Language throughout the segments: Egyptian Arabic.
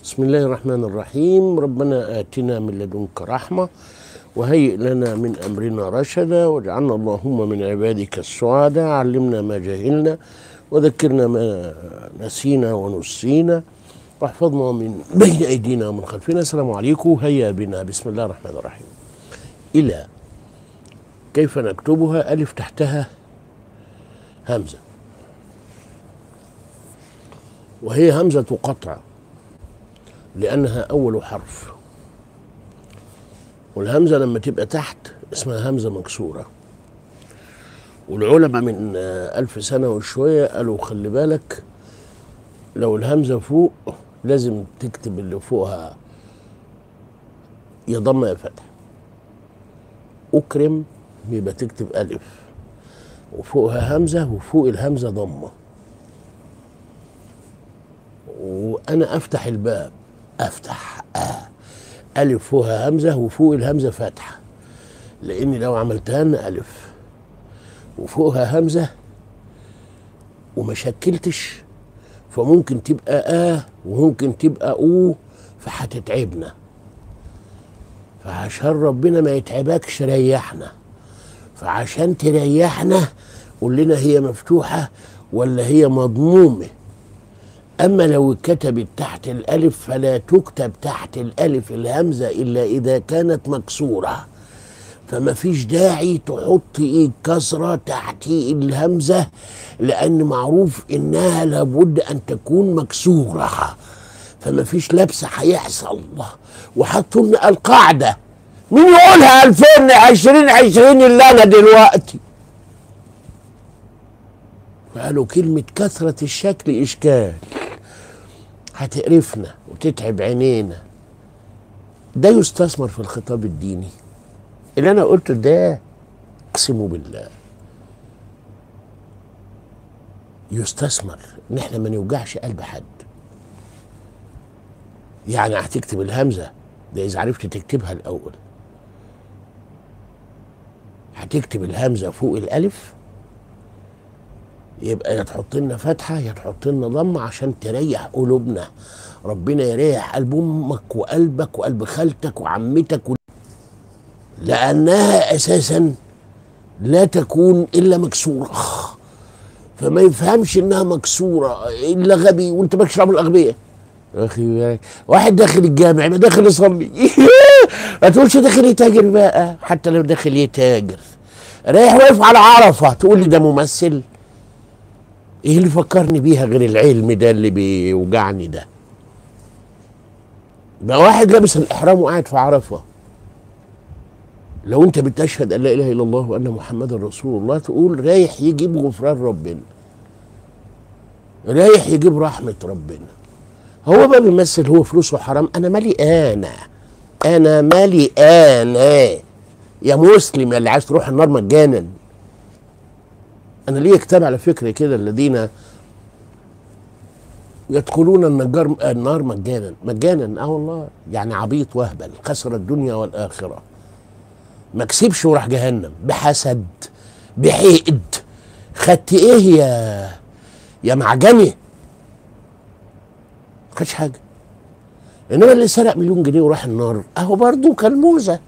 بسم الله الرحمن الرحيم ربنا آتنا من لدنك رحمة وهيئ لنا من أمرنا رشدا واجعلنا اللهم من عبادك السعداء علمنا ما جهلنا وذكرنا ما نسينا ونسينا واحفظنا من بين أيدينا ومن خلفنا السلام عليكم هيا بنا بسم الله الرحمن الرحيم إلى كيف نكتبها ألف تحتها همزة وهي همزة قطع لأنها أول حرف والهمزة لما تبقى تحت اسمها همزة مكسورة والعلماء من ألف سنة وشوية قالوا خلي بالك لو الهمزة فوق لازم تكتب اللي فوقها يا ضمة يا فتح أكرم يبقى تكتب ألف وفوقها همزة وفوق الهمزة ضمة وأنا أفتح الباب أفتح آه. ألف فوقها همزة وفوق الهمزة فتحة لأني لو عملتها لنا ألف وفوقها همزة وما شكلتش فممكن تبقى آه وممكن تبقى أو فهتتعبنا فعشان ربنا ما يتعبكش ريحنا فعشان تريحنا قول لنا هي مفتوحة ولا هي مضمومة أما لو اتكتبت تحت الألف فلا تكتب تحت الألف الهمزة إلا إذا كانت مكسورة فما فيش داعي تحط إيه كسرة تحت الهمزة لأن معروف إنها لابد أن تكون مكسورة فما فيش لبس هيحصل وحطوا لنا القاعدة مين يقولها 2020 20 اللي أنا دلوقتي قالوا كلمة كثرة الشكل إشكال هتقرفنا وتتعب عينينا ده يستثمر في الخطاب الديني اللي أنا قلته ده أقسم بالله يستثمر إن إحنا ما نوجعش قلب حد يعني هتكتب الهمزة ده إذا عرفت تكتبها الأول هتكتب الهمزة فوق الألف يبقى يا تحط لنا فتحه يا تحط لنا ضمه عشان تريح قلوبنا ربنا يريح قلب امك وقلبك وقلب خالتك وعمتك و... لانها اساسا لا تكون الا مكسوره فما يفهمش انها مكسوره الا غبي وانت مالكش دعوه بالاغبياء اخي واحد داخل الجامع ما داخل يصلي ما تقولش داخل يتاجر بقى حتى لو داخل يتاجر رايح واقف على عرفه تقول لي ده ممثل ايه اللي فكرني بيها غير العلم ده اللي بيوجعني ده ده واحد لابس الاحرام وقاعد في عرفه لو انت بتشهد ان لا اله الا الله وان محمدا رسول الله تقول رايح يجيب غفران ربنا رايح يجيب رحمه ربنا هو بقى بيمثل هو فلوسه حرام انا مالي انا انا مالي انا يا مسلم يا اللي عايز تروح النار مجانا انا ليه كتاب على فكره كده الذين يدخلون النجار النار مجانا مجانا اه والله يعني عبيط وهبل خسر الدنيا والاخره ما كسبش وراح جهنم بحسد بحقد خدت ايه يا يا معجمي ما خدش حاجه انما اللي سرق مليون جنيه وراح النار اهو برضه كان موزه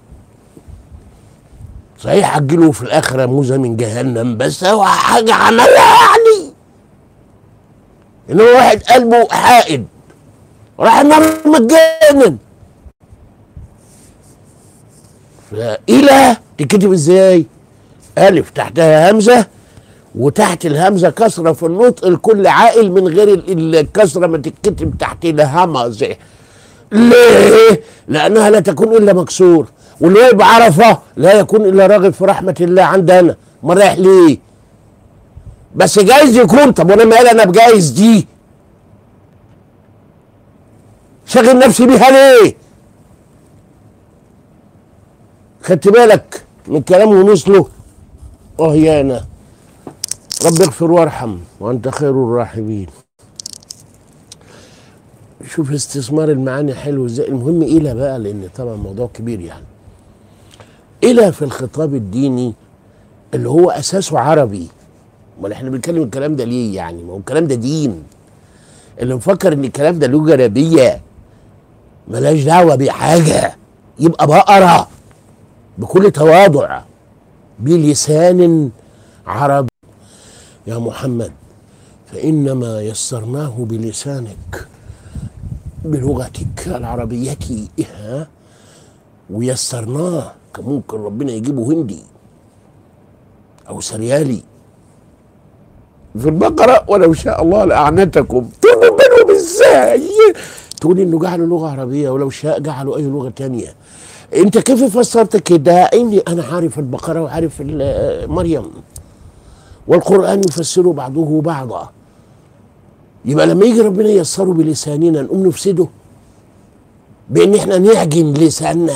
صحيح عجله في الاخره موزه من جهنم بس هو حاجه عملها يعني ان هو واحد قلبه حائد راح النار مجانا فإلى تكتب ازاي؟ ألف تحتها همزة وتحت الهمزة كسرة في النطق الكل عاقل من غير الكسرة ما تتكتب تحت الهمزة ليه؟ لأنها لا تكون إلا مكسور واللي هو بعرفه لا يكون الا راغب في رحمه الله عندنا ما رايح ليه بس جايز يكون طب وانا مالي انا بجايز دي شغل نفسي بيها ليه خدت بالك من كلامه ونصله اه يا انا رب اغفر وارحم وانت خير الراحمين شوف استثمار المعاني حلو ازاي المهم الى بقى لان طبعا موضوع كبير يعني الى في الخطاب الديني اللي هو اساسه عربي امال احنا بنتكلم الكلام ده ليه يعني ما هو الكلام ده دين اللي مفكر ان الكلام ده له جلابيه ملاش دعوة بحاجة يبقى بقرة بكل تواضع بلسان عربي يا محمد فإنما يسرناه بلسانك بلغتك العربية إها ويسرناه كان ممكن ربنا يجيبه هندي أو سريالي في البقرة ولو شاء الله لأعنتكم تقول بينهم ازاي تقول انه جعله لغة عربية ولو شاء جعله اي لغة تانية انت كيف فسرت كده اني انا عارف البقرة وعارف ال- مريم والقرآن يفسر بعضه بعضا يبقى لما يجي ربنا ييسره بلساننا نقوم نفسده بان احنا نعجن لساننا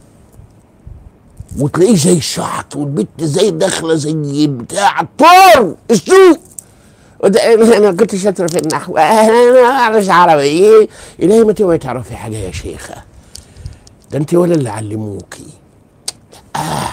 وتلاقيه زي الشحط والبت زي داخله زي بتاع الطور السوق وده- انا كنت شاطره في النحو انا ما اعرفش عربي الهي متى ما تعرفي حاجه يا شيخه ده انت ولا اللي علموكي آه.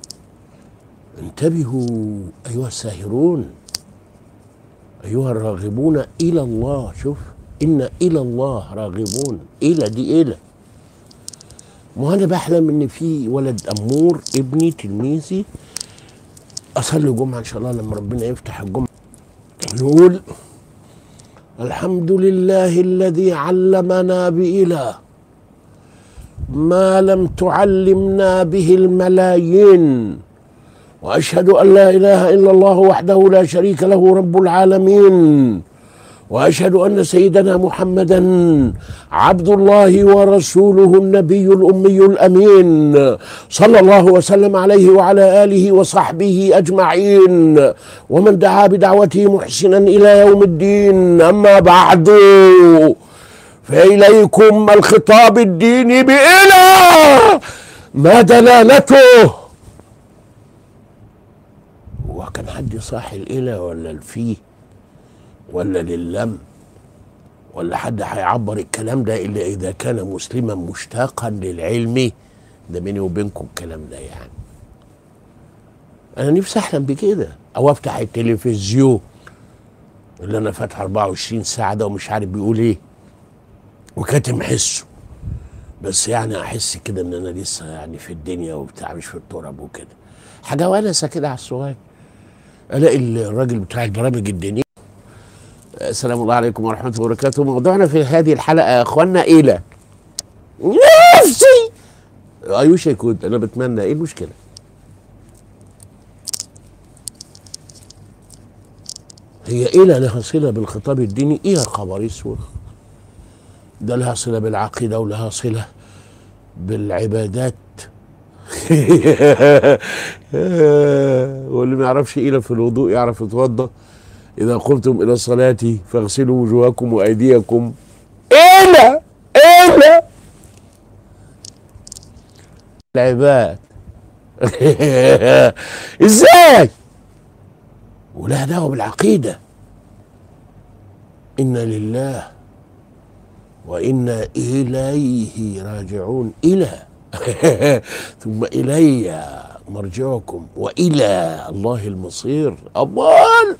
انتبهوا ايها الساهرون ايها الراغبون الى الله شوف ان الى الله راغبون الى دي الى ما انا بحلم ان في ولد امور ابني تلميذي اصلي جمعه ان شاء الله لما ربنا يفتح الجمعه نقول الحمد لله الذي علمنا بإله ما لم تعلمنا به الملايين واشهد ان لا اله الا الله وحده لا شريك له رب العالمين واشهد ان سيدنا محمدا عبد الله ورسوله النبي الامي الامين صلى الله وسلم عليه وعلى اله وصحبه اجمعين ومن دعا بدعوته محسنا الى يوم الدين اما بعد فإليكم الخطاب الديني بإله ما دلالته هو كان حد صاحي الإله ولا الفيه ولا للم ولا حد هيعبر الكلام ده إلا إذا كان مسلما مشتاقا للعلم ده بيني وبينكم الكلام ده يعني أنا نفسي أحلم بكده أو أفتح التلفزيون اللي أنا فاتحه 24 ساعة ده ومش عارف بيقول إيه وكاتم حسه بس يعني احس كده ان انا لسه يعني في الدنيا وبتاع مش في التراب وكده حاجه ونسه كده على الصغير الاقي الراجل بتاع البرامج الدينيه السلام الله عليكم ورحمه الله وبركاته موضوعنا في هذه الحلقه يا اخوانا الى نفسي ايوش يكون انا بتمنى ايه المشكله هي إلى لها صلة بالخطاب الديني إيه يا خبر اسود ده لها صلة بالعقيدة ولها صلة بالعبادات واللي ما يعرفش إلى في الوضوء يعرف يتوضأ إذا قمتم إلى الصلاة فاغسلوا وجوهكم وأيديكم إلى إلى العباد ازاي ولها دعوه بالعقيده انا لله وانا اليه راجعون الى ثم الي مرجعكم والى الله المصير امال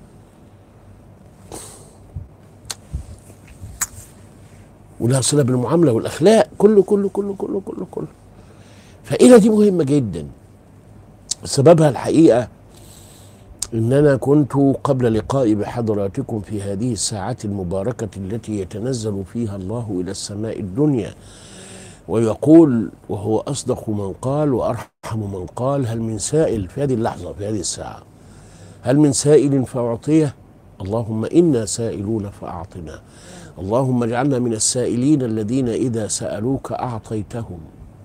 ولها صله بالمعامله والاخلاق كله كله كله كله كله كله فإلى دي مهمة جدا سببها الحقيقة إن أنا كنت قبل لقائي بحضراتكم في هذه الساعات المباركة التي يتنزل فيها الله إلى السماء الدنيا ويقول وهو أصدق من قال وأرحم من قال هل من سائل في هذه اللحظة في هذه الساعة هل من سائل فأعطيه اللهم إنا سائلون فأعطنا اللهم اجعلنا من السائلين الذين إذا سألوك أعطيتهم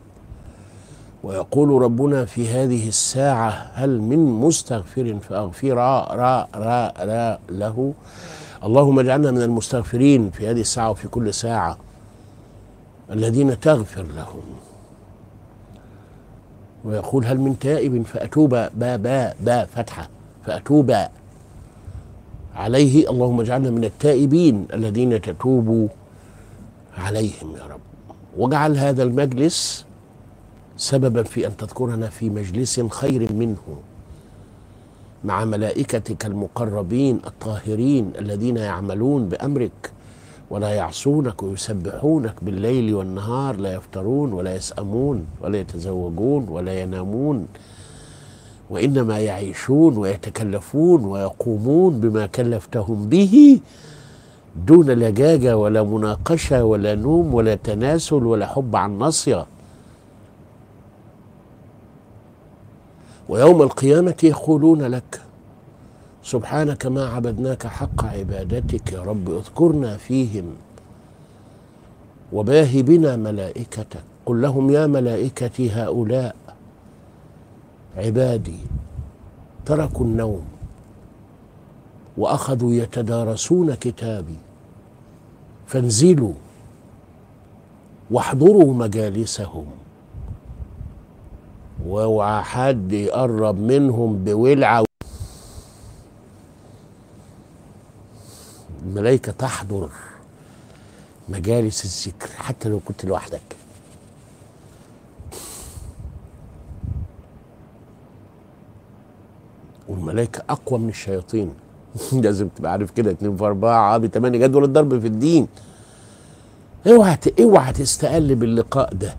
ويقول ربنا في هذه الساعة هل من مستغفر فأغفر را را را, را له اللهم اجعلنا من المستغفرين في هذه الساعة وفي كل ساعة الذين تغفر لهم ويقول هل من تائب فأتوب با با با فتحة فأتوب عليه اللهم اجعلنا من التائبين الذين تتوب عليهم يا رب واجعل هذا المجلس سببا في ان تذكرنا في مجلس خير منه مع ملائكتك المقربين الطاهرين الذين يعملون بامرك ولا يعصونك ويسبحونك بالليل والنهار لا يفترون ولا يسأمون ولا يتزوجون ولا ينامون وإنما يعيشون ويتكلفون ويقومون بما كلفتهم به دون لجاجة ولا مناقشة ولا نوم ولا تناسل ولا حب عن نصية ويوم القيامة يقولون لك سبحانك ما عبدناك حق عبادتك يا رب اذكرنا فيهم وباه بنا ملائكتك قل لهم يا ملائكتي هؤلاء عبادي تركوا النوم واخذوا يتدارسون كتابي فانزلوا واحضروا مجالسهم واوعى حد يقرب منهم بولعه الملائكه تحضر مجالس الذكر حتى لو كنت لوحدك والملائكه اقوى من الشياطين لازم تبقى عارف كده اتنين في اربعه بتمانية جدول الضرب في الدين اوعى ت- اوعى تستقل باللقاء ده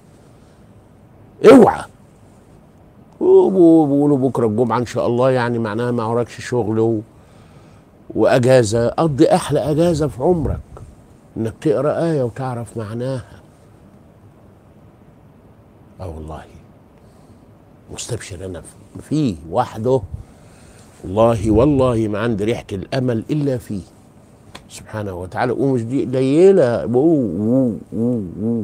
اوعى وبيقولوا بكره الجمعه ان شاء الله يعني معناها ما وراكش شغل و... واجازه قضي احلى اجازه في عمرك انك تقرا ايه وتعرف معناها اه والله مستبشر انا فيه وحده والله والله ما عندي ريحه الامل الا فيه سبحانه وتعالى ومش دي قليله أوه، أوه، أوه، أوه.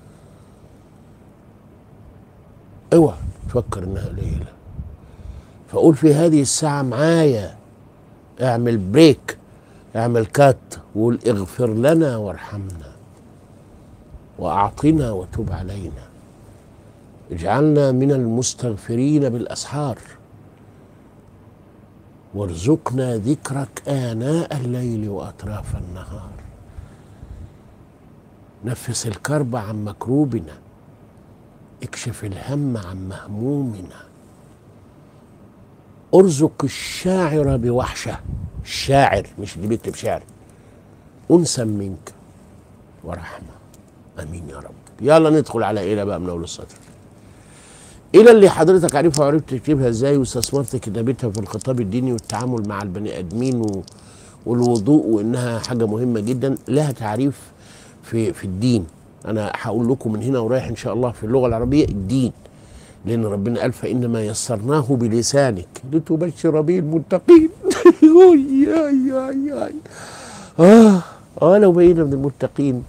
اوعى تفكر انها قليله فقول في هذه الساعه معايا اعمل بريك اعمل كات وقول اغفر لنا وارحمنا واعطنا وتب علينا اجعلنا من المستغفرين بالاسحار وارزقنا ذكرك آناء الليل وأطراف النهار نفس الكرب عن مكروبنا اكشف الهم عن مهمومنا ارزق الشاعر بوحشة الشاعر مش اللي بيكتب شعر أنسا منك ورحمة أمين يا رب يلا ندخل على إلى بقى من أول السطر الى اللي حضرتك عارفها وعرفت تكتبها ازاي واستثمرت كتابتها في الخطاب الديني والتعامل مع البني ادمين و... والوضوء وانها حاجه مهمه جدا لها تعريف في في الدين انا هقول لكم من هنا ورايح ان شاء الله في اللغه العربيه الدين لان ربنا قال فانما يسرناه بلسانك لتبشر به المتقين أوي، أي أي أي. اه اه لو بقينا من المتقين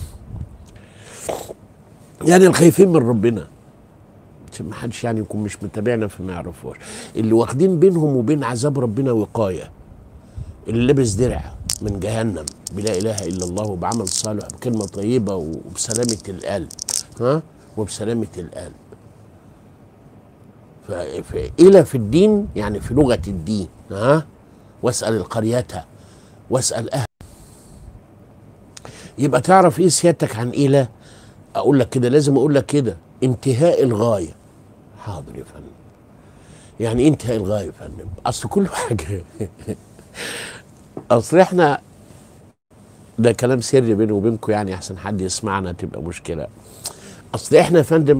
يعني الخايفين من ربنا عشان ما حدش يعني يكون مش متابعنا فما يعرفوش اللي واخدين بينهم وبين عذاب ربنا وقايه اللي لابس درع من جهنم بلا اله الا الله وبعمل صالح بكلمه طيبه وبسلامه القلب ها وبسلامه القلب ف- فإلى في الدين يعني في لغة الدين ها واسأل القرية واسأل أهل يبقى تعرف إيه سيادتك عن إلى أقول لك كده لازم أقول لك كده انتهاء الغاية حاضر يا فندم يعني إيه انتهاء الغاية يا فندم أصل كل حاجة أصل إحنا ده كلام سري بيني وبينكم يعني أحسن حد يسمعنا تبقى مشكلة أصل إحنا يا فندم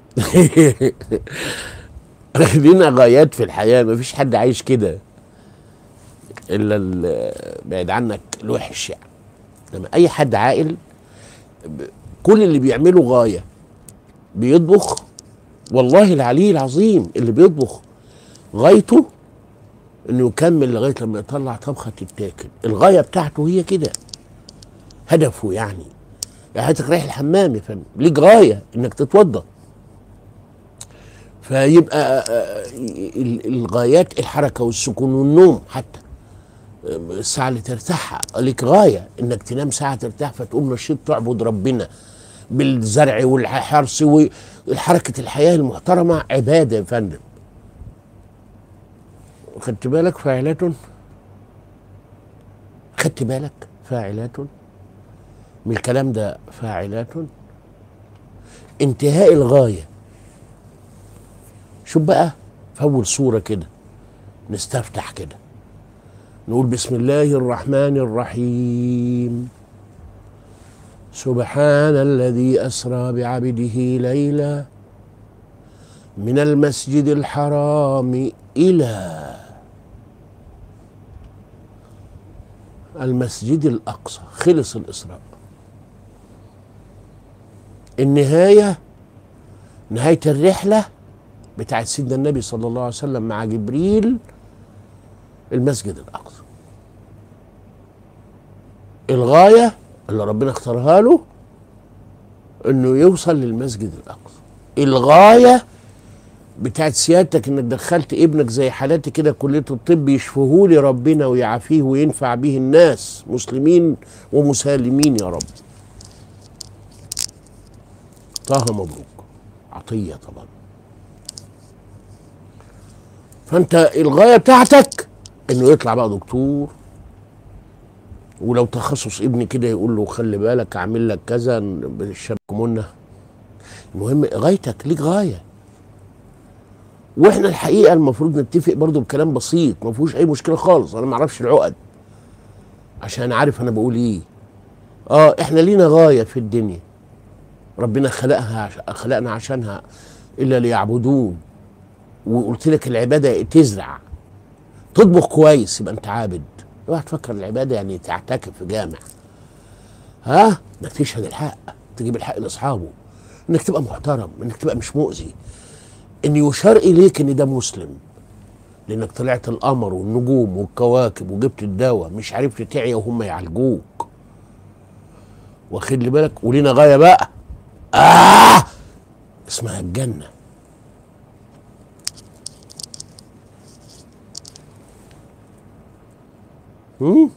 لينا غايات في الحياه مفيش حد عايش كده الا ال- بعيد عنك الوحش يعني لما اي حد عاقل ب- كل اللي بيعمله غايه بيطبخ والله العلي العظيم اللي بيطبخ غايته انه يكمل لغايه لما يطلع طبخه تتاكل الغايه بتاعته هي كده هدفه يعني يعني حضرتك رايح الحمام يا فندم ليك غايه انك تتوضا فيبقى آه، ال- الغايات الحركه والسكون والنوم حتى آه، الساعه اللي ترتاحها لك غايه انك تنام ساعه ترتاح فتقوم نشيط تعبد ربنا بالزرع والحرث وحركه الحياه المحترمه عباده يا فندم خدت بالك فاعلات خدت بالك فاعلات من الكلام ده فاعلات انتهاء الغايه شوف بقى في اول صوره كده نستفتح كده نقول بسم الله الرحمن الرحيم سبحان الذي أسرى بعبده ليلا من المسجد الحرام إلى المسجد الأقصى خلص الإسراء النهاية نهاية الرحلة بتاعت سيدنا النبي صلى الله عليه وسلم مع جبريل المسجد الأقصى الغاية اللي ربنا اختارها له انه يوصل للمسجد الأقصى الغاية بتاعت سيادتك انك دخلت ابنك زي حالاتي كده كليه الطب يشفيه لي ربنا ويعافيه وينفع به الناس مسلمين ومسالمين يا رب طه مبروك عطيه طبعا فانت الغايه بتاعتك انه يطلع بقى دكتور ولو تخصص ابني كده يقول له خلي بالك اعمل لك كذا بالشبكمونه المهم غايتك ليك غايه واحنا الحقيقه المفروض نتفق برضو بكلام بسيط ما فيهوش اي مشكله خالص انا ما اعرفش العقد عشان عارف انا بقول ايه اه احنا لينا غايه في الدنيا ربنا خلقها عش... خلقنا عشانها الا ليعبدون وقلت لك العباده تزرع تطبخ كويس يبقى انت عابد اوعى تفكر العباده يعني تعتكف في جامع ها انك تشهد الحق تجيب الحق لاصحابه انك تبقى محترم انك تبقى مش مؤذي ان يشار اليك ان ده مسلم لانك طلعت القمر والنجوم والكواكب وجبت الدواء مش عرفت تعيا وهم يعالجوك واخد لي بالك ولينا غايه بقى آه اسمها الجنه هم؟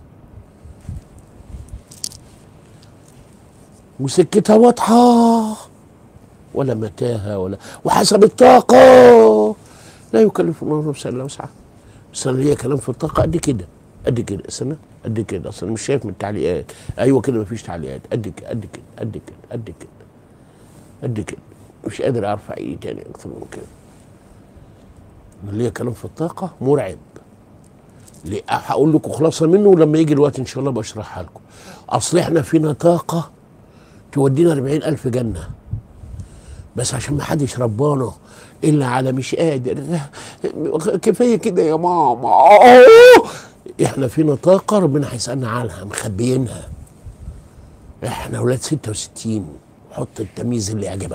وسكتها واضحه ولا متاهه ولا وحسب الطاقه لا يكلف الله نفسا الا وسعها بس انا ليا كلام في الطاقه قد كده قد كده استنى قد كده اصلا مش شايف من التعليقات ايوه كده مفيش تعليقات قد كده قد كده قد كده قد كده قد كده مش قادر ارفع ايدي تاني اكتر من كده انا ليا كلام في الطاقه مرعب ليه؟ هقول لكم خلاصه منه ولما يجي الوقت ان شاء الله بشرحها لكم اصل احنا فينا طاقه تودينا 40000 جنه بس عشان ما حدش ربانا الا على مش قادر كفايه كده يا ماما أوه. احنا فينا طاقه ربنا هيسالنا عنها مخبيينها احنا اولاد 66 حط التمييز اللي يعجبك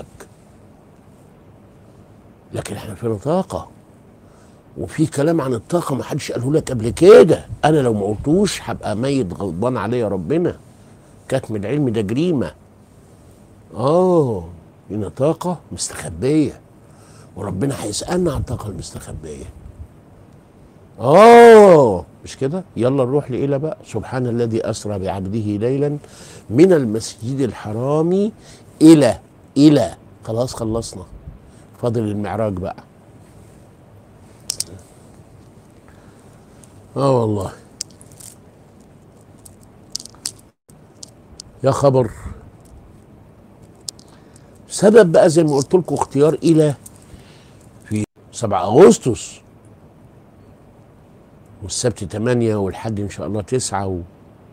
لكن احنا فينا طاقه وفي كلام عن الطاقه ما حدش قاله لك قبل كده انا لو ما قلتوش هبقى ميت غضبان عليا ربنا كتم العلم ده جريمه اه لنا طاقة مستخبية وربنا هيسألنا عن الطاقة المستخبية اه مش كده يلا نروح لإلى بقى سبحان الذي أسرى بعبده ليلا من المسجد الحرام إلى إلى خلاص خلصنا فاضل المعراج بقى اه والله يا خبر سبب بقى زي ما قلت لكم اختيار الى في 7 اغسطس والسبت 8 والحد ان شاء الله 9 و...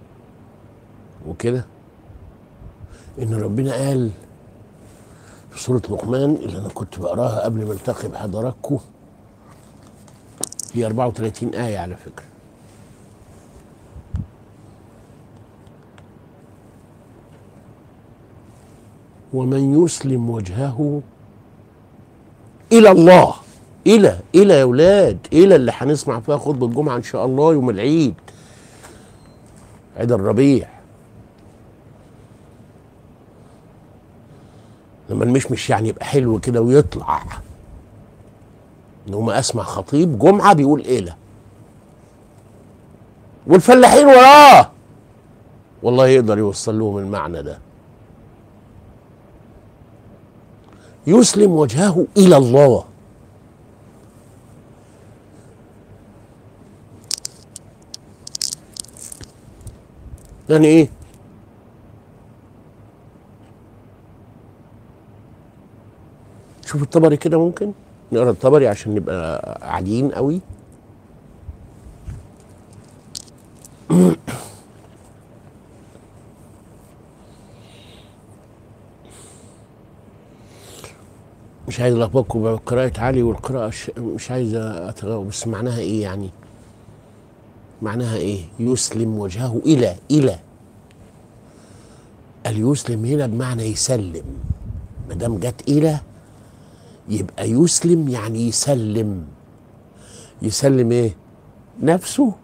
وكده ان ربنا قال في سورة لقمان اللي انا كنت بقراها قبل ما التقي بحضراتكم في 34 آية على فكرة ومن يسلم وجهه الى الله الى الى يا اولاد الى اللي هنسمع فيها خطبه الجمعه ان شاء الله يوم العيد عيد الربيع لما المشمش يعني يبقى حلو كده ويطلع انما اسمع خطيب جمعه بيقول الى والفلاحين وراه والله يقدر يوصل لهم المعنى ده يسلم وجهه الى الله يعني ايه شوف الطبري كده ممكن نقرا الطبري عشان نبقى عاديين قوي مش عايز الخبطكم بقراءة علي والقراءة ش- مش عايز اتغاوى بس معناها ايه يعني؟ معناها ايه؟ يسلم وجهه الى الى اليسلم هنا بمعنى يسلم ما دام جت الى يبقى يسلم يعني يسلم يسلم ايه؟ نفسه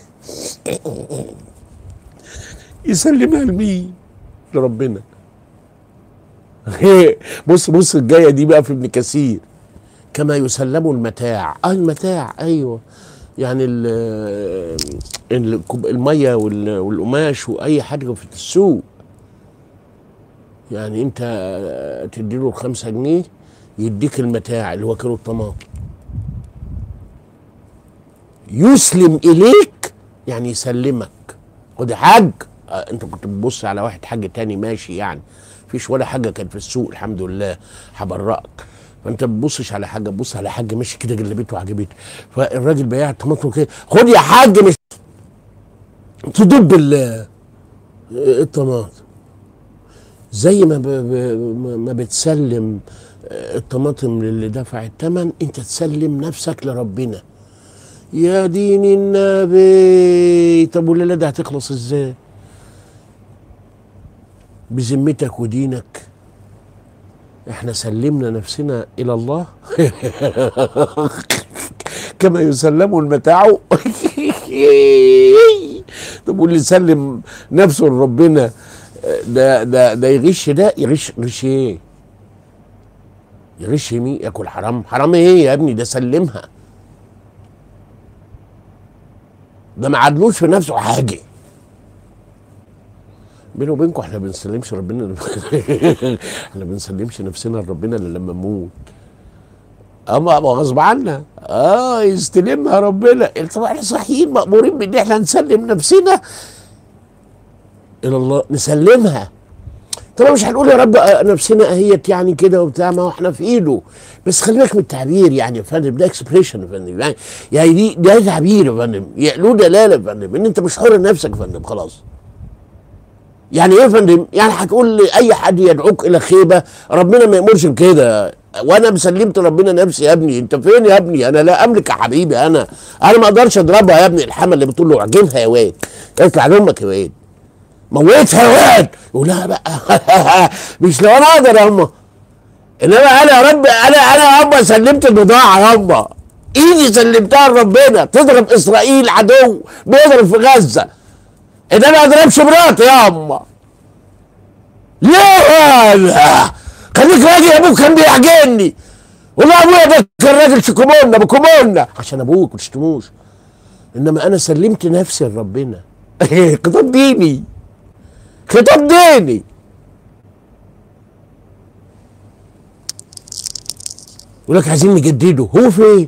يسلمها لمين؟ لربنا بص بص الجايه دي بقى في ابن كثير كما يسلم المتاع اه المتاع ايوه يعني ال- الكوب- الميه وال- والقماش واي حاجه في السوق يعني انت تديله الخمسة جنيه يديك المتاع اللي هو كيلو الطماطم يسلم اليك يعني يسلمك خد يا حاج آه انت كنت بتبص على واحد حاج تاني ماشي يعني مفيش ولا حاجه كان في السوق الحمد لله هبرأك فانت ما بتبصش على حاجه تبص على حاجه ماشي كده جلبته وعجبته فالراجل بياع الطماطم كده خد يا حاج مش تدب ال- الطماطم زي ما ب... ب... ما- ما بتسلم الطماطم للي دفع الثمن انت تسلم نفسك لربنا يا دين النبي طب والليله دي هتخلص ازاي بذمتك ودينك احنا سلمنا نفسنا الى الله كما يسلم المتاع طب واللي سلم نفسه لربنا ده ده ده يغش ده يغش غش ايه يغش مين ياكل حرام حرام ايه يا ابني ده سلمها ده ما عدلوش في نفسه حاجه بيني وبينكم احنا بنسلمش ربنا احنا بنسلمش نفسنا لربنا الا لما نموت اما أبقى غصب عنا اه يستلمها ربنا طبعا احنا صحيين مامورين بان احنا نسلم نفسنا الى الله نسلمها طبعا مش هنقول يا رب آه، نفسنا اهيت يعني كده وبتاع ما هو احنا في ايده بس خلي بالك من التعبير يعني يا فندم ده اكسبريشن يا فندم يعني يعني دي ده تعبير يا فندم يعني له دلاله يا فندم ان انت مش حر نفسك يا فندم خلاص يعني ايه يا فندم؟ يعني هتقول لاي حد يدعوك الى خيبه ربنا ما يامرش بكده وانا مسلمت ربنا نفسي يا ابني انت فين يا ابني انا لا املك يا حبيبي انا انا ما اقدرش اضربها يا ابني الحمل اللي بتقول له اعجبها يا واد اطلع لامك يا واد موتها يا واد يقول لها بقى مش لو انا اقدر يا اما انما انا يا رب انا انا يا اما سلمت البضاعه يا اما ايدي سلمتها لربنا تضرب اسرائيل عدو بيضرب في غزه انما ما اضربش مراتي يا اما ليه لا خليك راجل يا ابوك كان بيعجني والله ابويا ده كان راجل في كومونا بكومونا عشان ابوك ما تشتموش انما انا سلمت نفسي لربنا خطاب ديني خطاب ديني يقول لك عايزين نجدده هو فين؟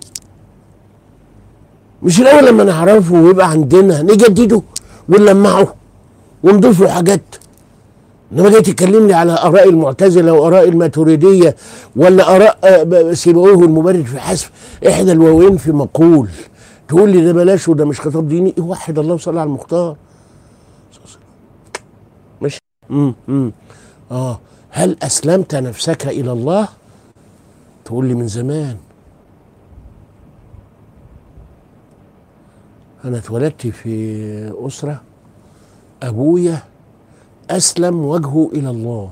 مش الاول لما نعرفه ويبقى عندنا نجدده ونلمعه ونضيف له حاجات انما جاي تكلمني على اراء المعتزله واراء الماتريديه ولا اراء آه، ب- سيبويه المبرد في حذف احدى الواوين في مقول تقول لي ده بلاش وده مش خطاب ديني وحد الله وصلى على المختار مش امم امم اه هل اسلمت نفسك الى الله تقول لي من زمان انا اتولدت في اسره ابويا اسلم وجهه الى الله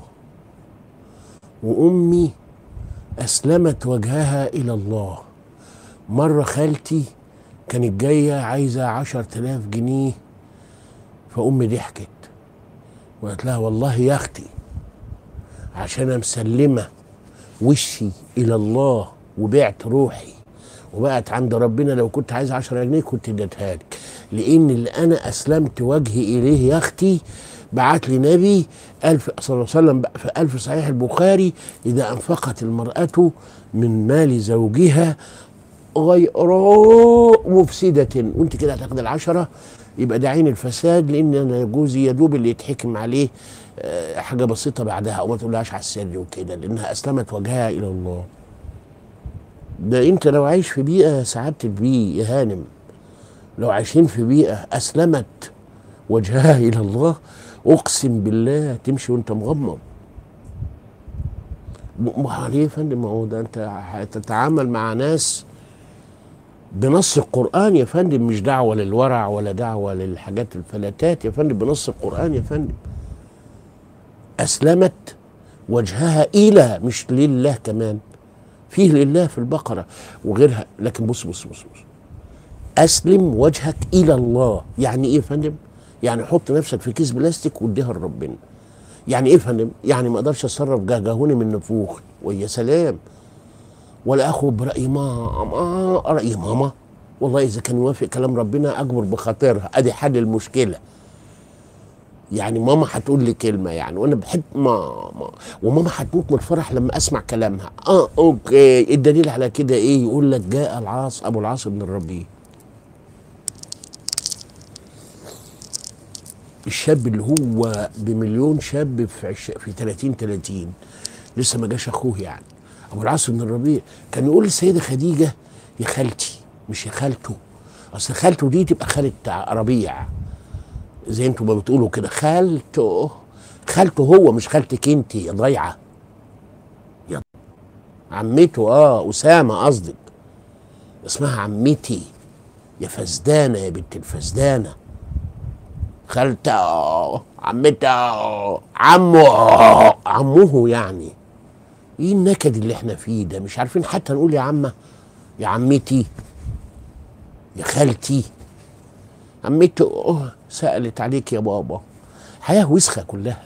وامي اسلمت وجهها الى الله مره خالتي كانت جايه عايزه عشر تلاف جنيه فامي ضحكت وقالت لها والله يا اختي عشان أنا مسلمه وشي الى الله وبعت روحي وبقت عند ربنا لو كنت عايز 10 جنيه كنت اديتها لك لان اللي انا اسلمت وجهي اليه يا اختي بعت لي نبي ألف صلى الله عليه وسلم في ألف صحيح البخاري إذا أنفقت المرأة من مال زوجها غير مفسدة وانت كده هتاخد العشرة يبقى ده عين الفساد لان انا جوزي يدوب اللي يتحكم عليه آه، حاجة بسيطة بعدها او ما تقولهاش على السر وكده لانها اسلمت وجهها الى الله ده انت لو عايش في بيئة سعادة البي يا هانم لو عايشين في بيئة اسلمت وجهها الى الله اقسم بالله تمشي وانت مغمض م- م- عليه يا فندم ما هو ده انت هتتعامل مع ناس بنص القرآن يا فندم مش دعوة للورع ولا دعوة للحاجات الفلاتات يا فندم بنص القرآن يا فندم أسلمت وجهها إلى مش لله كمان فيه لله في البقرة وغيرها لكن بص بص بص بص أسلم وجهك إلى الله يعني إيه يا فندم؟ يعني حط نفسك في كيس بلاستيك واديها لربنا يعني ايه يا فندم؟ يعني ما اقدرش اتصرف جهجهوني من نفوخ ويا سلام ولا اخد براي ماما راي ماما والله اذا كان يوافق كلام ربنا اجبر بخاطرها ادي حل المشكله يعني ماما هتقول لي كلمه يعني وانا بحب ماما وماما هتموت من الفرح لما اسمع كلامها اه اوكي الدليل على كده ايه يقول لك جاء العاص ابو العاص بن الربيع الشاب اللي هو بمليون شاب في عش... في 30 30 لسه ما جاش اخوه يعني ابو العاص بن الربيع كان يقول للسيده خديجه يا خالتي مش يا خالته اصل خالته دي تبقى خاله ربيع زي انتوا ما بتقولوا كده خالته خالته هو مش خالتك انت يا ضايعه يا عمته اه اسامه قصدك اسمها عمتي يا فزدانه يا بنت الفزدانه خالته عمته عمه عمه يعني ايه النكد اللي احنا فيه ده مش عارفين حتى نقول يا عمه يا عمتي يا خالتي عمته سألت عليك يا بابا حياة وسخة كلها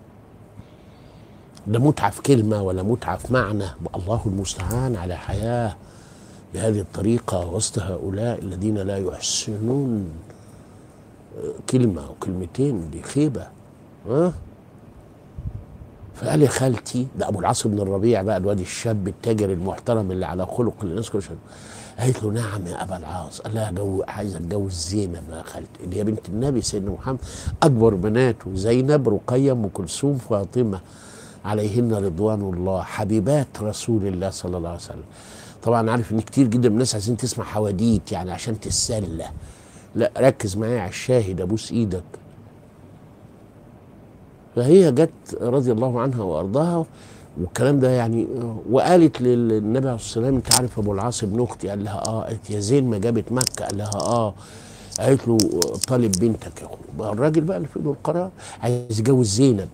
لا متعة في كلمة ولا متعة في معنى الله المستعان على حياة بهذه الطريقة وسط هؤلاء الذين لا يحسنون كلمة أو كلمتين دي خيبة ها فقال يا خالتي ده أبو العاص بن الربيع بقى الواد الشاب التاجر المحترم اللي على خلق اللي الناس كلها قالت له نعم يا ابا العاص قال لها جو عايز اتجوز زينب يا خالتي اللي هي بنت النبي سيدنا محمد اكبر بناته زينب رقيه ام كلثوم فاطمه عليهن رضوان الله حبيبات رسول الله صلى الله عليه وسلم طبعا عارف ان كتير جدا من الناس عايزين تسمع حواديت يعني عشان تتسلى لا ركز معايا على الشاهد ابوس ايدك فهي جت رضي الله عنها وارضاها والكلام ده يعني وقالت للنبي عليه الصلاه والسلام انت عارف ابو العاص ابن اختي قال لها اه قالت يا زين ما جابت مكه قال لها اه قالت له طالب بنتك يا اخو بقى الراجل بقى اللي في ايده القرار عايز يتجوز زينب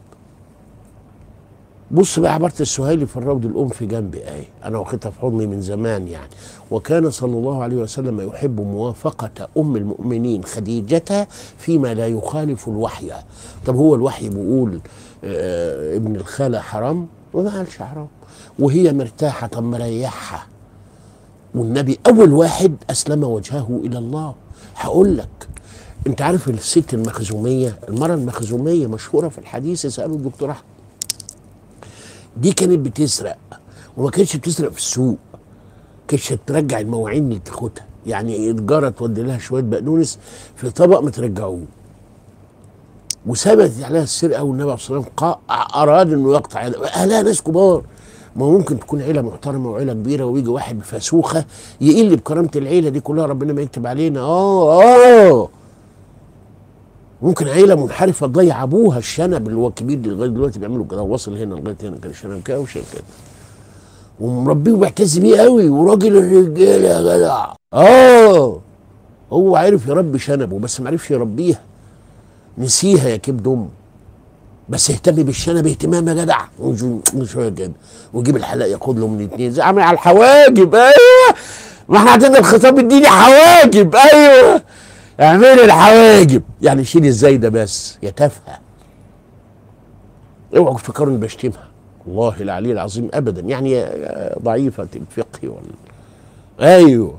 بص بقى عباره السهيلي في الروض الام في جنبي اهي انا واخدها في حضني من زمان يعني وكان صلى الله عليه وسلم يحب موافقه ام المؤمنين خديجه فيما لا يخالف الوحي طب هو الوحي بيقول آه ابن الخاله حرام وما قالش حرام وهي مرتاحه طب مريحها والنبي اول واحد اسلم وجهه الى الله هقول لك انت عارف الست المخزوميه المراه المخزوميه مشهوره في الحديث اسالوا الدكتور احمد دي كانت بتسرق وما كانتش بتسرق في السوق كانتش ترجع المواعين اللي تاخدها يعني الجاره تودي لها شويه بقدونس في طبق ما ترجعوه وثبتت عليها السرقه والنبي عليه الصلاه والسلام اراد انه يقطع اهلها ناس كبار ما ممكن تكون عيله محترمه وعيله كبيره ويجي واحد بفاسوخه يقل بكرامه العيله دي كلها ربنا ما يكتب علينا اه اه ممكن عيله منحرفه تضيع ابوها الشنب اللي هو الكبير دي لغايه دلوقتي بيعملوا كده وصل هنا لغايه هنا كان الشنب كده وشيل كده ومربيه وبيعتز بيه قوي وراجل الرجاله يا جدع اه هو عرف يربي شنبه بس ما عرفش يربيها نسيها يا كبد امه بس اهتم بالشنب اهتمام يا جدع شويه كده ويجيب الحلاق ياخد له من اتنين زي عامل على الحواجب ايوه ما احنا عندنا الخطاب الديني حواجب ايوه اعملي الحواجب يعني شيلي الزايده بس يا تافهه اوعوا تفكروا اني بشتمها والله العلي العظيم ابدا يعني ضعيفه الفقه ولا ايوه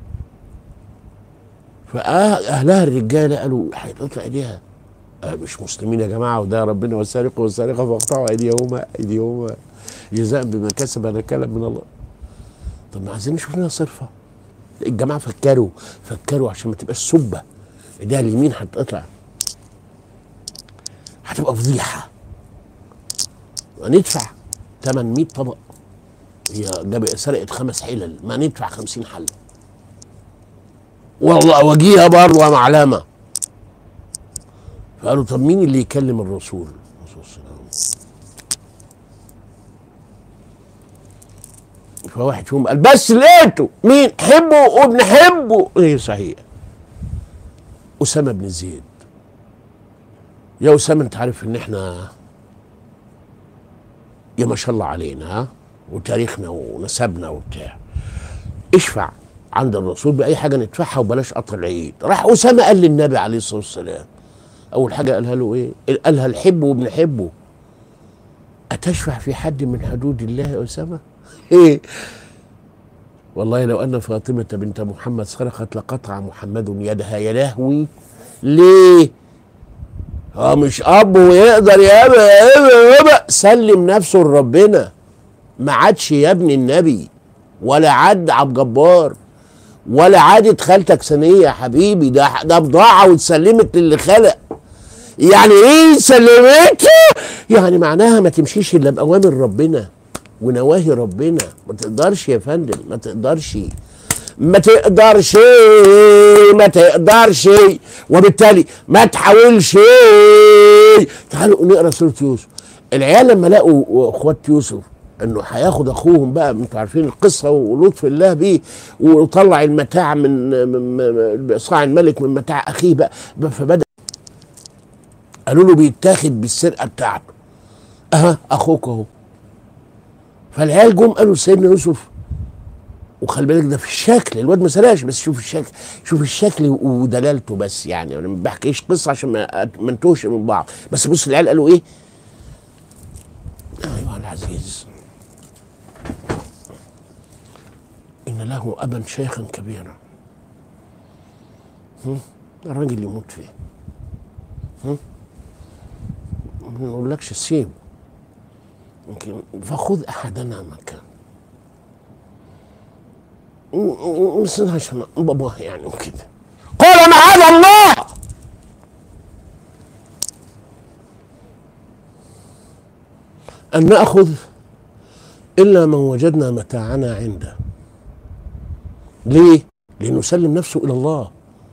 فاهلها الرجاله قالوا هيتقطع ايديها آه مش مسلمين يا جماعه وده ربنا والسارق والسارقه فاقطعوا ايديهما ايديهما جزاء بما كسب انا كلام من الله طب ما عايزين نشوف لنا صرفه الجماعه فكروا فكروا عشان ما تبقاش سبه ايديها اليمين هتقطع هتبقى فضيحه وندفع ثمن 100 طبق هي جاب سرقت خمس حلل ما ندفع 50 حله والله وجيها برضه معلمه فقالوا طب مين اللي يكلم الرسول؟ الرسول صلى الله عليه وسلم فواحد فيهم قال بس لقيته مين حبه وبنحبه ايه صحيح اسامه بن زيد يا اسامه انت عارف ان احنا يا ما شاء الله علينا ها وتاريخنا ونسبنا وبتاع اشفع عند الرسول باي حاجه ندفعها وبلاش قطر العيد راح اسامه قال للنبي عليه الصلاه والسلام اول حاجه قالها له ايه قالها الحب وبنحبه اتشفع في حد من حدود الله يا اسامه ايه والله لو ان فاطمه بنت محمد سرقت لقطع محمد يدها يا لهوي ليه اه مش اب ويقدر يابا يابا يابا سلم نفسه لربنا ما عادش يا ابن النبي ولا عاد عبد جبار ولا عادت خالتك ثانيه يا حبيبي ده ده بضاعه واتسلمت للي خلق يعني ايه سلمته يعني معناها ما تمشيش الا باوامر ربنا ونواهي ربنا ما تقدرش يا فندم ما تقدرش ما تقدرش ما تقدرش وبالتالي ما تحاولش تعالوا نقرا سوره يوسف العيال لما لقوا اخوات يوسف انه هياخد اخوهم بقى انتوا عارفين القصه ولطف الله بيه وطلع المتاع من من صاع الملك من متاع اخيه بقى فبدا قالوا له بيتاخد بالسرقه بتاعته اها اخوك اهو فالعيال جم قالوا لسيدنا يوسف وخلي بالك ده في الشكل الواد ما سرقش بس شوف الشكل شوف الشكل ودلالته بس يعني انا ما بحكيش قصه عشان ما ما نتوهش من بعض بس بص العيال قالوا ايه؟ ايها العزيز ان له ابا شيخا كبيرا هم؟ الراجل يموت فيه هم؟ ما نقولكش سيب يمكن فخذ احدنا مكان بس عشان باباه يعني وكده قال معاذ الله أن نأخذ إلا من وجدنا متاعنا عنده ليه؟ لنسلم نفسه إلى الله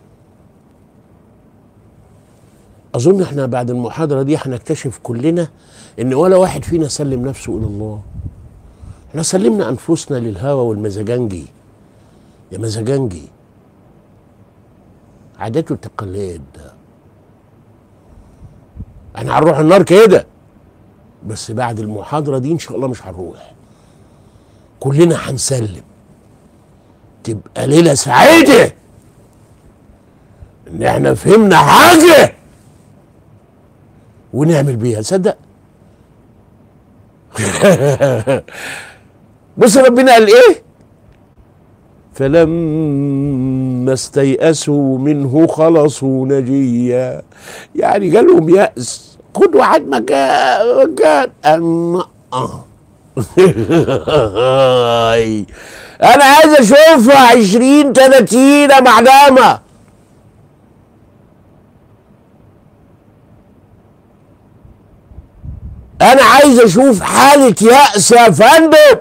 أظن إحنا بعد المحاضرة دي هنكتشف كلنا إن ولا واحد فينا سلم نفسه إلى الله إحنا سلمنا أنفسنا للهوى والمزاجنجي يا مزاجنجي عادات وتقاليد احنا هنروح النار كده بس بعد المحاضرة دي إن شاء الله مش هنروح كلنا هنسلم تبقى ليلة سعيدة إن إحنا فهمنا حاجة ونعمل بيها تصدق بص ربنا قال إيه فلما استيأسوا منه خلصوا نجيا يعني جالهم يأس خد واحد مكان مكان أما آه. أنا عايز أشوفها عشرين تلاتين معدمة أنا عايز أشوف حالة يأس يا فندم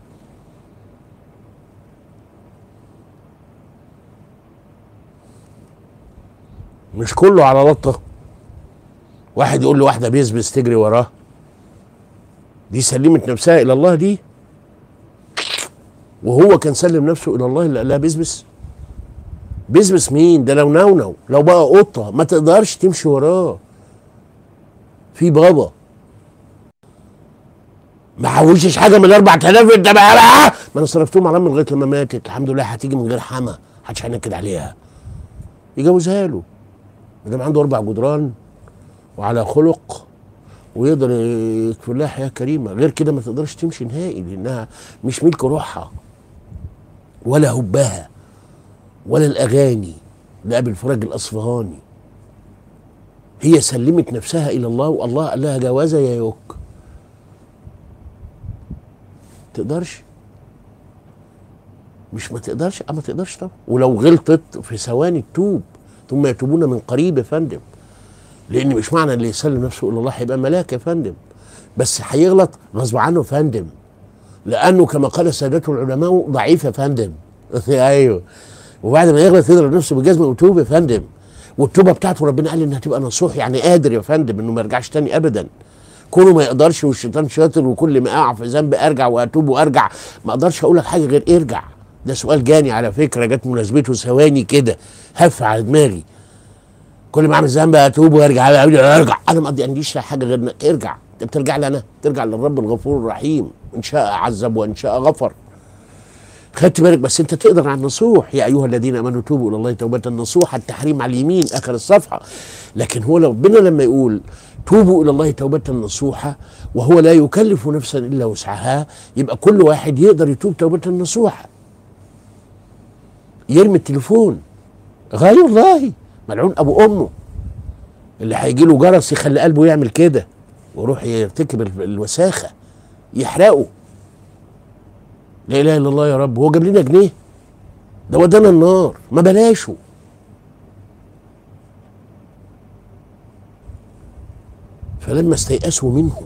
مش كله على لطه واحد يقول لواحده بيزبس تجري وراه دي سلمت نفسها الى الله دي وهو كان سلم نفسه الى الله اللي قال لها بيزبس بيزبس مين ده لو نونو لو بقى قطه ما تقدرش تمشي وراه في بابا ما حولش حاجه من ال 4000 انت بقى ما انا صرفتهم على من لغايه لما ماتت الحمد لله هتيجي من غير حما محدش هينكد عليها يجوزها له ما دام عنده اربع جدران وعلى خلق ويقدر يكفل لها حياه كريمه غير كده ما تقدرش تمشي نهائي لانها مش ملك روحها ولا هبها ولا الاغاني لابي الفرج الاصفهاني هي سلمت نفسها الى الله والله قال لها جوازه يا يوك تقدرش مش ما تقدرش اه ما تقدرش طبعا ولو غلطت في ثواني تتوب ثم يتوبون من قريب يا فندم لان مش معنى اللي يسلم نفسه الى الله هيبقى ملاك يا فندم بس هيغلط غصب عنه يا فندم لانه كما قال سادته العلماء ضعيف يا فندم ايوه وبعد ما يغلط يضرب نفسه بالجزمه ويتوب يا فندم والتوبه بتاعته ربنا قال انها تبقى نصوح يعني قادر يا فندم انه ما يرجعش تاني ابدا كونه ما يقدرش والشيطان شاطر وكل ما اقع في ذنب ارجع واتوب وارجع ما اقدرش اقول لك حاجه غير ارجع ده سؤال جاني على فكره جت مناسبته ثواني كده هف على دماغي كل ما اعمل ذنب اتوب وارجع ارجع انا ما عنديش حاجه غير انك ارجع انت بترجع لي انا ترجع للرب الغفور الرحيم ان شاء عذب وان شاء غفر خدت بالك بس انت تقدر على النصوح يا ايها الذين امنوا توبوا الى الله توبه نصوحا التحريم على اليمين اخر الصفحه لكن هو ربنا لما يقول توبوا الى الله توبه نصوحا وهو لا يكلف نفسا الا وسعها يبقى كل واحد يقدر يتوب توبه نصوحا يرمي التليفون غير والله ملعون ابو امه اللي هيجي له جرس يخلي قلبه يعمل كده ويروح يرتكب الوساخه يحرقه لا اله الا الله يا رب هو جاب لنا جنيه ده ودانا النار ما بلاشه فلما استيأسوا منه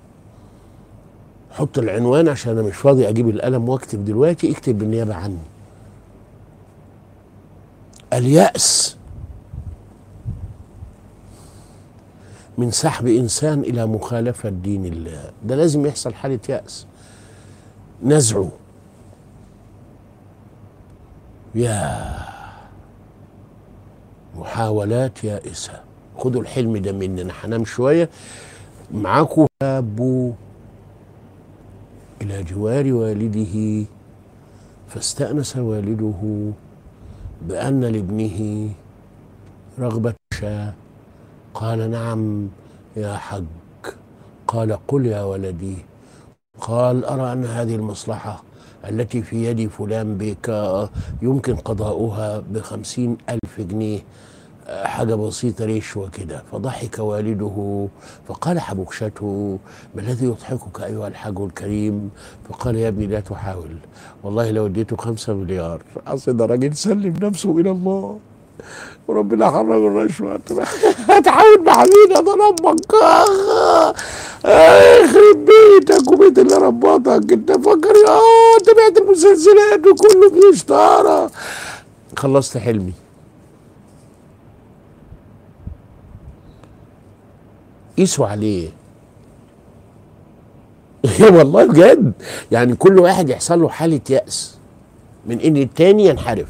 حط العنوان عشان انا مش فاضي اجيب القلم واكتب دلوقتي اكتب بالنيابه عني اليأس من سحب انسان الى مخالفه دين الله ده لازم يحصل حاله يأس نزعه يا محاولات يائسة خدوا الحلم ده مننا هنام شوية معاكم أبو إلى جوار والده فاستأنس والده بأن لابنه رغبة شاء قال نعم يا حج قال قل يا ولدي قال أرى أن هذه المصلحة التي في يد فلان بك يمكن قضاؤها بخمسين ألف جنيه حاجة بسيطة رشوة كده فضحك والده فقال حبكشته ما الذي يضحكك أيها الحاج الكريم فقال يا ابني لا تحاول والله لو اديته خمسة مليار أصل ده راجل سلم نفسه إلى الله وربنا حرم الرشوة هتحاول مع مين ده ربك يخرب بيتك وبيت اللي ربطك انت فاكر يا تابعت المسلسلات وكله في شطاره خلصت حلمي قيسوا عليه والله بجد يعني كل واحد يحصل له حاله يأس من ان التاني ينحرف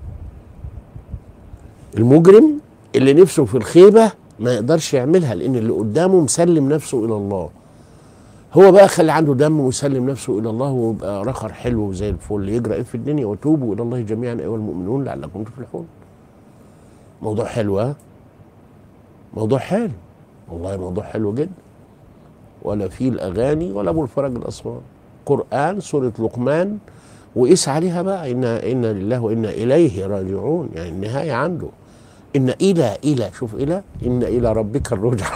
المجرم اللي نفسه في الخيبه ما يقدرش يعملها لان اللي قدامه مسلم نفسه الى الله هو بقى خلي عنده دم ويسلم نفسه الى الله ويبقى رخر حلو زي الفل يجرى ايه في الدنيا وتوبوا الى الله جميعا ايها المؤمنون لعلكم تفلحون موضوع حلو ها موضوع حلو والله موضوع حلو جدا ولا فيه الاغاني ولا ابو الفرج الاسوار قران سوره لقمان وقيس عليها بقى ان انا لله وانا اليه راجعون يعني النهايه عنده ان الى الى شوف الى ان الى ربك الرجع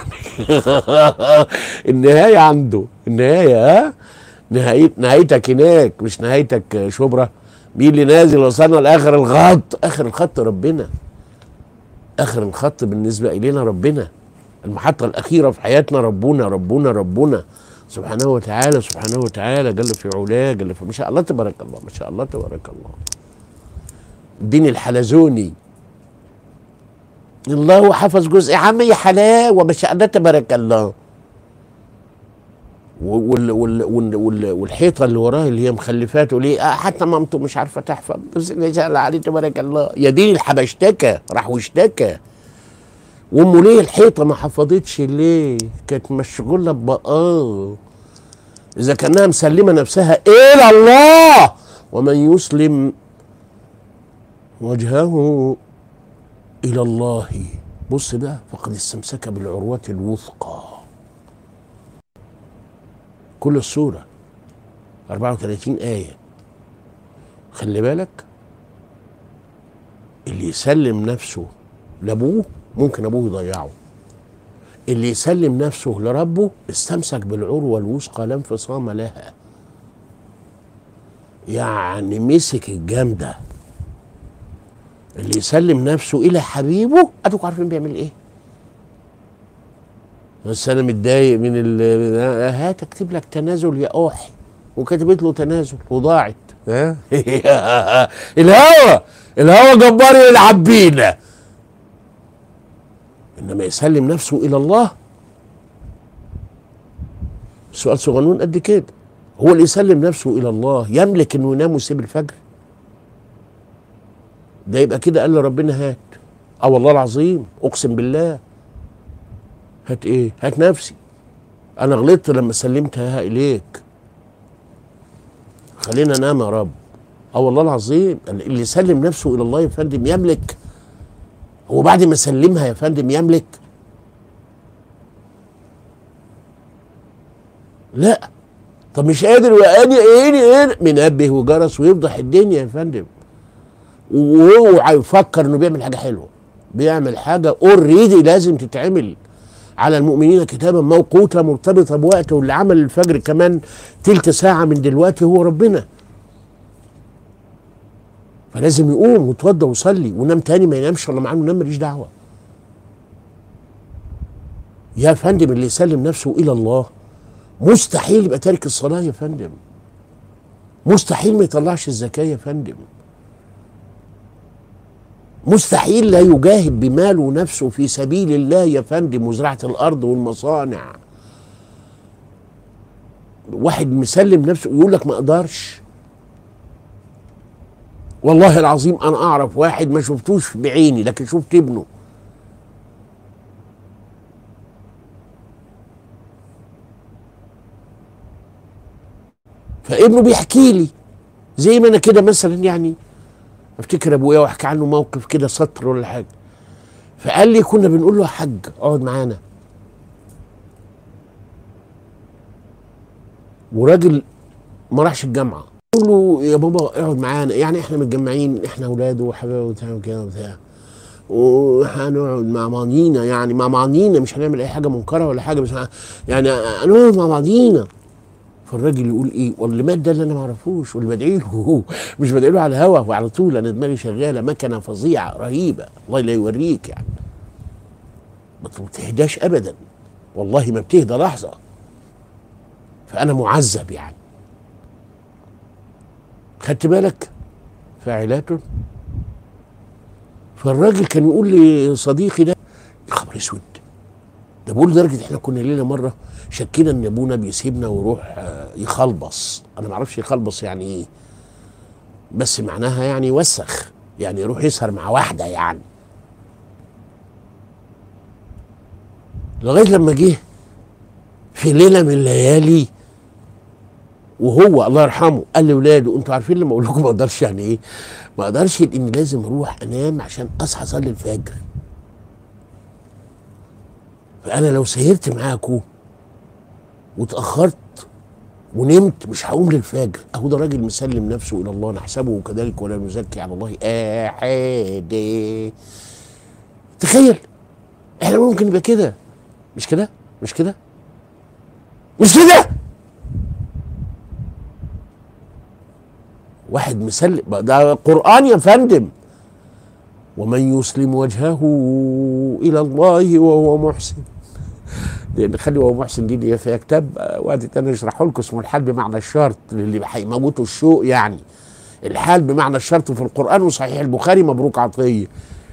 النهايه عنده النهايه ها نهاية نهايتك هناك مش نهايتك شبرا مين اللي نازل وصلنا لاخر الخط اخر الخط ربنا اخر الخط بالنسبه الينا ربنا المحطه الاخيره في حياتنا ربنا ربنا ربنا سبحانه وتعالى سبحانه وتعالى جل في علاه جل في ما شاء الله تبارك الله ما شاء الله تبارك الله الدين الحلزوني الله حفظ جزء عامي حلاوة ما شاء الله تبارك الله وال وال وال وال والحيطه اللي وراه اللي هي مخلفاته ليه آه حتى مامته مش عارفه تحفظ بس ما شاء الله عليه تبارك الله يا دين الحبشتكى راح واشتكى وامه ليه الحيطه ما حفظتش ليه كانت مشغوله بقاه اذا كانها مسلمه نفسها الى الله ومن يسلم وجهه الى الله بص بقى فقد استمسك بالعروة الوثقى كل السورة 34 آية خلي بالك اللي يسلم نفسه لابوه ممكن ابوه يضيعه اللي يسلم نفسه لربه استمسك بالعروة الوثقى لا انفصام لها يعني مسك الجامده اللي يسلم نفسه الى حبيبه ادوكوا عارفين بيعمل ايه بس انا متضايق من ال هات اكتب لك تنازل يا اوحي وكتبت له تنازل وضاعت ها الهوى الهوى جبار يلعب بينا انما يسلم نفسه الى الله سؤال صغنون قد كده هو اللي يسلم نفسه الى الله يملك انه ينام ويسيب الفجر ده يبقى كده قال لربنا هات اه والله العظيم اقسم بالله هات ايه هات نفسي انا غلطت لما سلمتها اليك خلينا انام يا رب اه والله العظيم اللي يسلم نفسه الى الله يا فندم يملك هو بعد ما سلمها يا فندم يملك لا طب مش قادر وادي ايه ايه منبه وجرس ويفضح الدنيا يا فندم وهو يفكر انه بيعمل حاجه حلوه بيعمل حاجه اوريدي لازم تتعمل على المؤمنين كتابا موقوتا مرتبطه بوقت واللي عمل الفجر كمان تلت ساعه من دلوقتي هو ربنا فلازم يقوم ويتوضى ويصلي ونام تاني ما ينامش ولا معاه نام ماليش دعوه يا فندم اللي يسلم نفسه الى الله مستحيل يبقى تارك الصلاه يا فندم مستحيل ما يطلعش الزكاه يا فندم مستحيل لا يجاهد بماله ونفسه في سبيل الله يا فندم وزراعة الأرض والمصانع واحد مسلم نفسه يقول لك ما أقدرش والله العظيم أنا أعرف واحد ما شفتوش بعيني لكن شفت ابنه فابنه بيحكي لي زي ما انا كده مثلا يعني افتكر ابويا واحكي عنه موقف كده سطر ولا حاجه فقال لي كنا بنقول له يا حاج اقعد معانا وراجل ما راحش الجامعه قول له يا بابا اقعد معانا يعني احنا متجمعين احنا اولاده وحبايبه وبتاع وكده وبتاع وهنقعد مع بعضينا يعني مع بعضينا مش هنعمل اي حاجه منكره ولا حاجه بس يعني هنقعد مع بعضينا فالراجل يقول ايه واللي مات ده اللي انا ما اعرفوش واللي بدعي له مش بدعي له على الهوا وعلى طول انا دماغي شغاله مكنه فظيعه رهيبه الله لا يوريك يعني ما بتهداش ابدا والله ما بتهدى لحظه فانا معذب يعني خدت بالك فاعلات فالراجل كان يقول لي صديقي ده يا خبر اسود ده بقول لدرجه احنا كنا ليله مره شكينا ان ابونا بيسيبنا ويروح يخلبص انا ما اعرفش يخلبص يعني ايه بس معناها يعني يوسخ يعني يروح يسهر مع واحده يعني لغايه لما جه في ليله من الليالي وهو الله يرحمه قال لاولاده انتوا عارفين لما اقول لكم ما اقدرش يعني ايه ما اقدرش اني لازم اروح انام عشان اصحى اصلي الفجر فانا لو سهرت معاكم واتاخرت ونمت مش هقوم للفجر اهو ده راجل مسلم نفسه الى الله نحسبه كذلك ولا نزكي على الله احد تخيل احنا ممكن نبقى كده مش كده مش كده مش كده واحد مسلم ده قران يا فندم ومن يسلم وجهه الى الله وهو محسن لان خلي هو محسن دي اللي فيها كتاب وقت تاني اشرحه لكم اسمه الحال بمعنى الشرط اللي هيموتوا الشوق يعني الحال بمعنى الشرط في القران وصحيح البخاري مبروك عطيه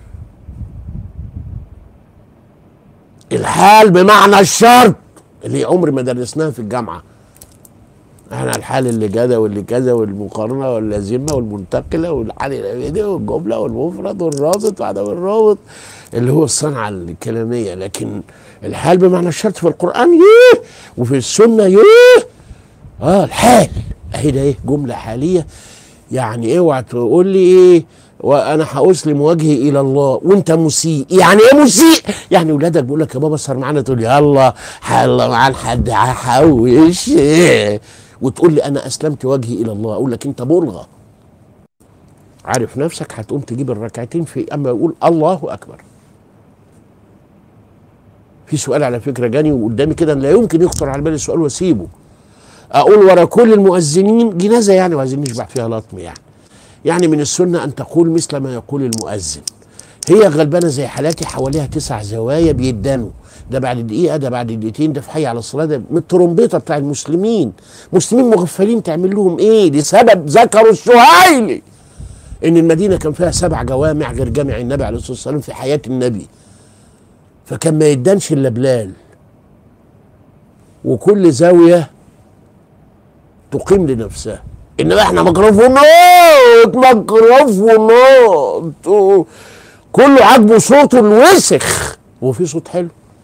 الحال بمعنى الشرط اللي عمري ما درسناها في الجامعه احنا الحال اللي كذا واللي كذا والمقارنه واللازمه والمنتقله والحال الابدي والجمله والمفرد والرابط وعدم الرابط اللي هو الصنعه الكلاميه لكن الحال بمعنى الشرط في القران يه وفي السنه يه اه الحال اهي ده ايه جمله حاليه يعني اوعى تقول لي ايه وانا هاسلم وجهي الى الله وانت مسيء يعني ايه مسيء يعني ولادك بيقول لك يا بابا اسهر معانا تقول يلا يلا معانا حد هحوش وتقول لي انا اسلمت وجهي الى الله اقول لك انت بلغه عارف نفسك هتقوم تجيب الركعتين في اما يقول الله اكبر في سؤال على فكره جاني وقدامي كده لا يمكن يخطر على بالي السؤال واسيبه اقول ورا كل المؤذنين جنازه يعني وعايزين نشبع فيها لطم يعني يعني من السنه ان تقول مثل ما يقول المؤذن هي غلبانه زي حالاتي حواليها تسع زوايا بيدانوا ده بعد دقيقه ده بعد دقيقتين ده في حي على الصلاه ده من الترومبيطه بتاع المسلمين مسلمين مغفلين تعمل لهم ايه لسبب ذكروا السهيلي ان المدينه كان فيها سبع جوامع غير جامع النبي عليه الصلاه والسلام في حياه النبي فكان ما يدانش الا بلال وكل زاويه تقيم لنفسها انما احنا ميكروفونات ميكروفونات كله عاجبه صوته الوسخ وفي صوت حلو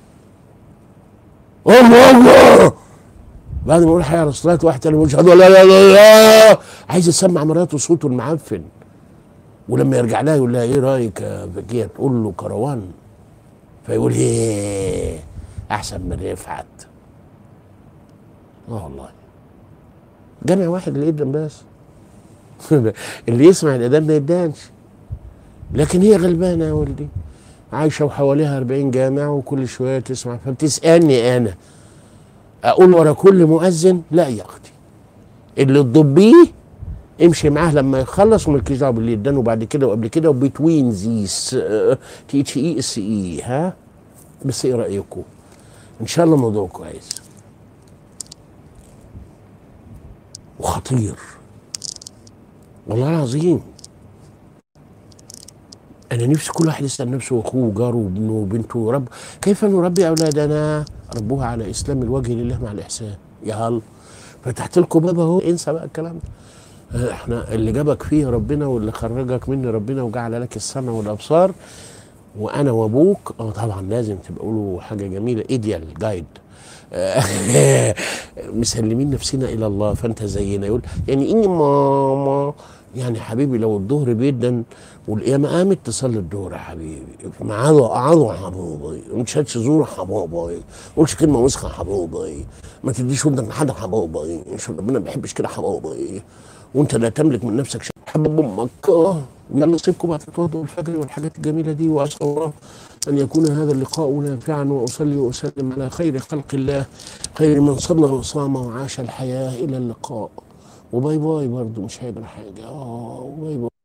الله الله بعد ما يقول حي على الصلاه واحد تاني يقول اشهد ان لا اله الا الله عايز يسمع مراته صوته المعفن ولما يرجع لها يقول لها ايه رايك يا بكيه تقول له كروان فيقول ايه احسن من رفعت اه والله جامع واحد اللي يقدم بس اللي يسمع الاذان ما يدانش لكن هي غلبانه يا ولدي عايشه وحواليها 40 جامع وكل شويه تسمع فبتسالني انا اقول ورا كل مؤذن لا يا اختي اللي تضبيه امشي معاه لما يخلص ومالكيش دعوه باللي ادانه بعد كده وقبل كده وبتوين ذيس تي اتش اي اس اي ها بس ايه رايكم؟ ان شاء الله موضوع كويس وخطير والله العظيم انا نفسي كل واحد يسال نفسه واخوه وجاره وابنه وبنته رب كيف نربي اولادنا ربوها على اسلام الوجه لله مع الاحسان يا هل فتحت لكم باب اهو انسى بقى الكلام ده احنا اللي جابك فيه ربنا واللي خرجك مني ربنا وجعل لك السمع والابصار وانا وابوك اه طبعا لازم تبقوا له حاجه جميله ايديال جايد مسلمين نفسنا الى الله فانت زينا يقول يعني اني ماما يعني حبيبي لو الظهر بيدن والقيامة قامت تصلي الظهر يا حبيبي معاذ قعدوا يا حبيبي ما تشهدش زور يا حبيبي ما تقولش كلمة وسخة يا حبيبي ما تديش ودنك لحد يا حبيبي عشان ربنا ما بيحبش كده يا حبيبي وانت لا تملك من نفسك شيء حبيب امك اه يلا سيبكم بقى تتوضوا الفجر والحاجات الجميله دي واسال الله ان يكون هذا اللقاء نافعا واصلي واسلم على خير خلق الله خير من صلى وصام وعاش الحياه الى اللقاء وباي باي برضه مش هيجرى حاجه اه باي باي